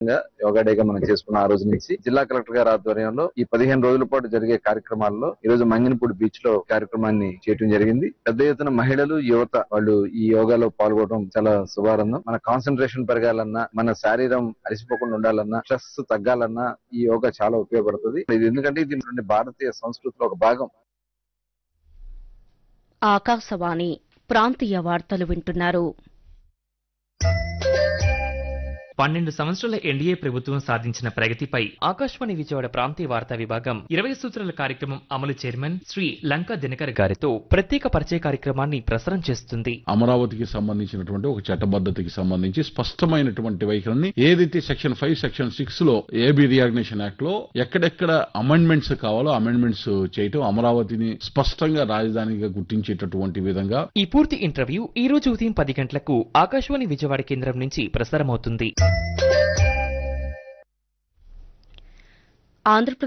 యోగా డేగా మనం చేసుకున్న ఆ రోజు నుంచి జిల్లా కలెక్టర్ గారి ఆధ్వర్యంలో ఈ పదిహేను రోజుల పాటు జరిగే కార్యక్రమాల్లో ఈ రోజు మంగినపూడి బీచ్ లో కార్యక్రమాన్ని చేయడం జరిగింది పెద్ద ఎత్తున మహిళలు యువత వాళ్ళు ఈ యోగాలో పాల్గొనడం చాలా శుభారంభం మన కాన్సన్ట్రేషన్ పెరగాలన్నా మన శారీరం అలసిపోకుండా ఉండాలన్నా స్ట్రెస్ తగ్గాలన్నా ఈ యోగా చాలా ఉపయోగపడుతుంది ఇది ఎందుకంటే ఇది మన భారతీయ సంస్కృతిలో ఒక భాగం ఆకాశవాణి ప్రాంతీయ వార్తలు వింటున్నారు పన్నెండు సంవత్సరాల ఎన్డీఏ ప్రభుత్వం సాధించిన ప్రగతిపై ఆకాశవాణి విజయవాడ ప్రాంతీయ వార్తా విభాగం ఇరవై సూత్రాల కార్యక్రమం అమలు చైర్మన్ శ్రీ లంకా దినకర్ గారితో ప్రత్యేక పరిచయ కార్యక్రమాన్ని ప్రసారం చేస్తుంది అమరావతికి సంబంధించినటువంటి ఒక చట్టబద్ధతకి సంబంధించి స్పష్టమైనటువంటి వైఖరిని ఏదైతే సెక్షన్ ఫైవ్ సెక్షన్ సిక్స్ లో ఏబీ రియాగ్నేషన్ యాక్ట్ లో ఎక్కడెక్కడ అమెండ్మెంట్స్ కావాలో అమెండ్మెంట్స్ చేయటం అమరావతిని స్పష్టంగా రాజధానిగా గుర్తించేటటువంటి విధంగా ఈ పూర్తి ఇంటర్వ్యూ ఈ రోజు ఉదయం పది గంటలకు ఆకాశవాణి విజయవాడ కేంద్రం నుంచి ప్రసారమవుతుంది ఆంధ్రప్రదేశ్